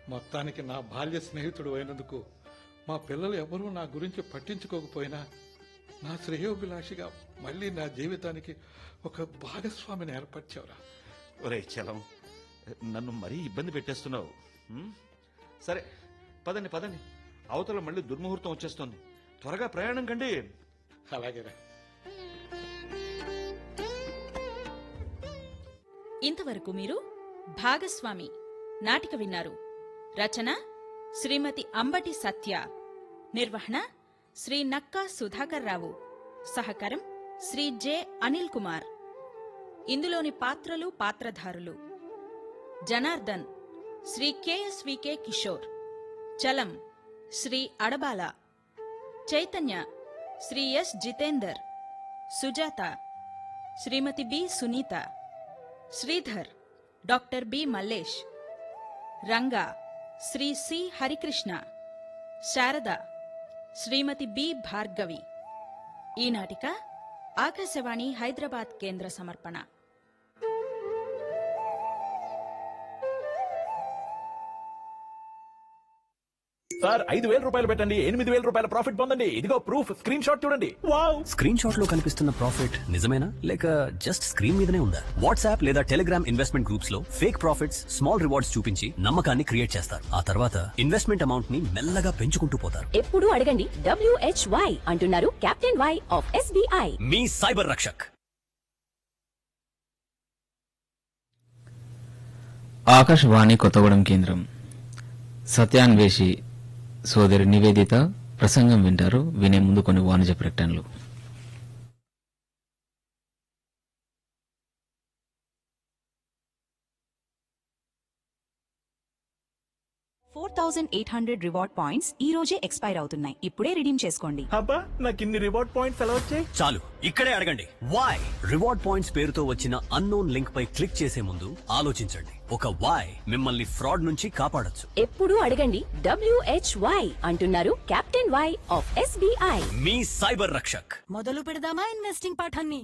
మొత్తానికి నా బాల్య స్నేహితుడు అయినందుకు మా పిల్లలు ఎవరూ నా గురించి పట్టించుకోకపోయినా నా శ్రేయోభిలాషిగా మళ్ళీ నా జీవితానికి ఒక భాగస్వామిని ఏర్పరిచావురా ఒరే చలం నన్ను మరీ ఇబ్బంది పెట్టేస్తున్నావు ఉమ్? సరే పదండి పదండి అవతల మళ్ళీ దుర్ముహూర్తం వచ్చేస్తోంది త్వరగా ప్రయాణం కండి అలాగేరా ఇంతవరకు మీరు భాగస్వామి నాటిక విన్నారు రచన శ్రీమతి అంబటి సత్య నిర్వహణ శ్రీ నక్కా సుధాకర్ రావు సహకారం శ్రీ జె అనిల్ కుమార్ ఇందులోని పాత్రలు పాత్రధారులు Janardhan Shri KSVK Kishore Chalam Shri Adabala Chaitanya Shri S Jitender Sujatha Shrimati B Sunitha Sridhar doctor B Mallesh Ranga Shri C Harikrishna Sharada Shrimati B Bhargavi ఈ నాటిక ఆకాశవాణి హైదరాబాద్ కేంద్ర సమర్పణ సార్ ఐదు వేల రూపాయలు పెట్టండి ఎనిమిది వేల రూపాయల ప్రాఫిట్ పొందండి ఇదిగో ప్రూఫ్ స్క్రీన్ షాట్ చూడండి వావ్ స్క్రీన్ షాట్ లో కనిపిస్తున్న ప్రాఫిట్ నిజమేనా లేక జస్ట్ స్క్రీన్ మీదనే ఉందా వాట్సాప్ లేదా టెలిగ్రామ్ ఇన్వెస్ట్మెంట్ గ్రూప్స్ లో ఫేక్ ప్రాఫిట్స్ స్మాల్ రివార్డ్స్ చూపించి నమ్మకాన్ని క్రియేట్ చేస్తారు ఆ తర్వాత ఇన్వెస్ట్మెంట్ అమౌంట్ ని మెల్లగా పెంచుకుంటూ పోతారు ఎప్పుడు అడగండి డబ్ల్యూహెచ్వై అంటున్నారు కెప్టెన్ వై ఆఫ్ ఎస్బీఐ మీ సైబర్ రక్షక్ ఆకాశవాణి కొత్తగూడెం కేంద్రం సత్యాన్వేషి సోదరి నివేదిత ప్రసంగం వింటారు వినే ముందు కొన్ని వాణిజ్య ప్రకటనలు four thousand eight hundred reward points ఈ రోజే ఎక్స్పైర్ అవుతున్నాయి ఇప్పుడే రిడీమ్ చేసుకోండి అబ్బా నాకు ఇన్ని రివార్డ్ పాయింట్స్ ఎలా వచ్చాయి చాలు ఇక్కడే అడగండి వై రివార్డ్ పాయింట్స్ పేరుతో వచ్చిన అన్నోన్ లింక్ పై క్లిక్ చేసే ముందు ఆలోచించండి ఒక వై మిమ్మల్ని ఫ్రాడ్ నుంచి కాపాడొచ్చు ఎప్పుడు అడగండి డబ్ల్యూహెచ్వై అంటున్నారు కెప్టెన్ వై ఆఫ్ ఎస్బీఐ మీ సైబర్ రక్షక్ మొదలు పెడదామా ఇన్వెస్టింగ్ పాఠాన్ని